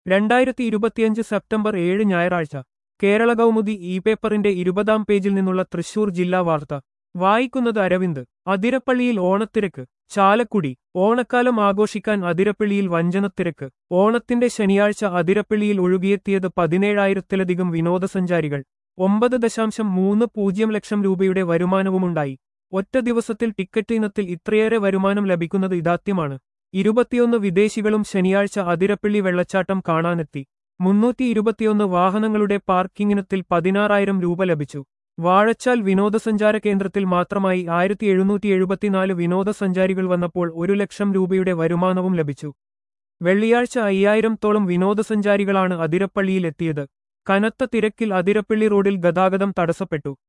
രണ്ടായിരത്തി ഇരുപത്തിയഞ്ച് സെപ്റ്റംബർ ഏഴ് ഞായറാഴ്ച കേരള കൗമുദി ഇ പേപ്പറിന്റെ ഇരുപതാം പേജിൽ നിന്നുള്ള തൃശൂർ ജില്ലാ വാർത്ത വായിക്കുന്നത് അരവിന്ദ് അതിരപ്പള്ളിയിൽ ഓണത്തിരക്ക് ചാലക്കുടി ഓണക്കാലം ആഘോഷിക്കാൻ അതിരപ്പള്ളിയിൽ വഞ്ചനത്തിരക്ക് ഓണത്തിന്റെ ശനിയാഴ്ച അതിരപ്പള്ളിയിൽ ഒഴുകിയെത്തിയത് പതിനേഴായിരത്തിലധികം വിനോദസഞ്ചാരികൾ ഒമ്പത് ദശാംശം മൂന്ന് പൂജ്യം ലക്ഷം രൂപയുടെ വരുമാനവുമുണ്ടായി ഒറ്റ ദിവസത്തിൽ ടിക്കറ്റ് ഇനത്തിൽ ഇത്രയേറെ വരുമാനം ലഭിക്കുന്നത് ഇതാദ്യമാണ് ഇരുപത്തിയൊന്ന് വിദേശികളും ശനിയാഴ്ച അതിരപ്പള്ളി വെള്ളച്ചാട്ടം കാണാനെത്തി മുന്നൂറ്റി ഇരുപത്തിയൊന്ന് വാഹനങ്ങളുടെ പാർക്കിങ്ങിനത്തിൽ പതിനാറായിരം രൂപ ലഭിച്ചു വാഴച്ചാൽ വിനോദസഞ്ചാര കേന്ദ്രത്തിൽ മാത്രമായി ആയിരത്തി എഴുന്നൂറ്റി എഴുപത്തിനാല് വിനോദസഞ്ചാരികൾ വന്നപ്പോൾ ഒരു ലക്ഷം രൂപയുടെ വരുമാനവും ലഭിച്ചു വെള്ളിയാഴ്ച അയ്യായിരത്തോളം വിനോദസഞ്ചാരികളാണ് അതിരപ്പള്ളിയിലെത്തിയത് കനത്ത തിരക്കിൽ അതിരപ്പള്ളി റോഡിൽ ഗതാഗതം തടസ്സപ്പെട്ടു